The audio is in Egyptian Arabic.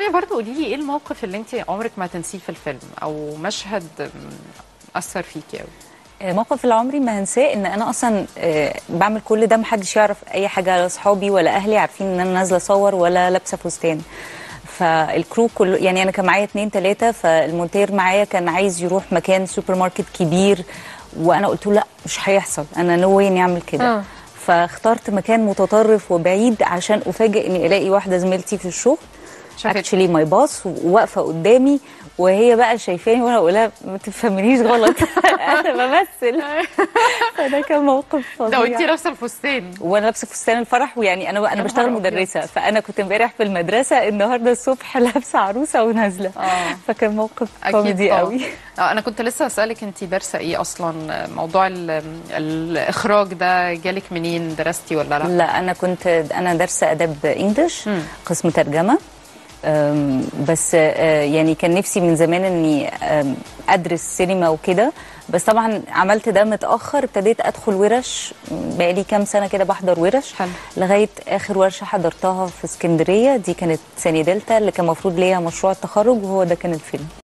رانيا برضو قولي لي ايه الموقف اللي انت عمرك ما تنسيه في الفيلم او مشهد م، اثر فيكي قوي موقف اللي عمري ما هنساه ان انا اصلا آه، بعمل كل ده محدش يعرف اي حاجه لا اصحابي ولا اهلي عارفين ان انا نازله اصور ولا لابسه فستان فالكرو كله يعني انا كان معايا اتنين تلاته فالمونتير معايا كان عايز يروح مكان سوبر ماركت كبير وانا قلت له لا مش هيحصل انا نو واي اني اعمل كده آه. فاخترت مكان متطرف وبعيد عشان افاجئ اني الاقي واحده زميلتي في الشغل شافتك. اكشلي ماي باص وواقفه قدامي وهي بقى شايفاني وانا اقول لها ما تفهمنيش غلط انا بمثل فده كان موقف ده وانت فظيع لابسه الفستان وانا لابسه فستان الفرح ويعني انا انا يا بشتغل نهار أبيض. مدرسه فانا كنت امبارح في المدرسه النهارده الصبح لابسه عروسه ونازله آه. فكان موقف اكيد كوميدي طبعاً. قوي آه، انا كنت لسه اسالك انت دارسه ايه اصلا موضوع ال- الاخراج ده جالك منين درستي ولا لا لا انا كنت انا دارسه اداب انجلش مم. قسم ترجمه أم، بس آه، يعني كان نفسي من زمان اني أم، ادرس سينما وكده بس طبعا عملت ده متاخر ابتديت ادخل ورش بقالي كام سنه كده بحضر ورش حلو. لغايه اخر ورشه حضرتها في اسكندريه دي كانت سنه دلتا اللي كان المفروض ليها مشروع التخرج وهو ده كان الفيلم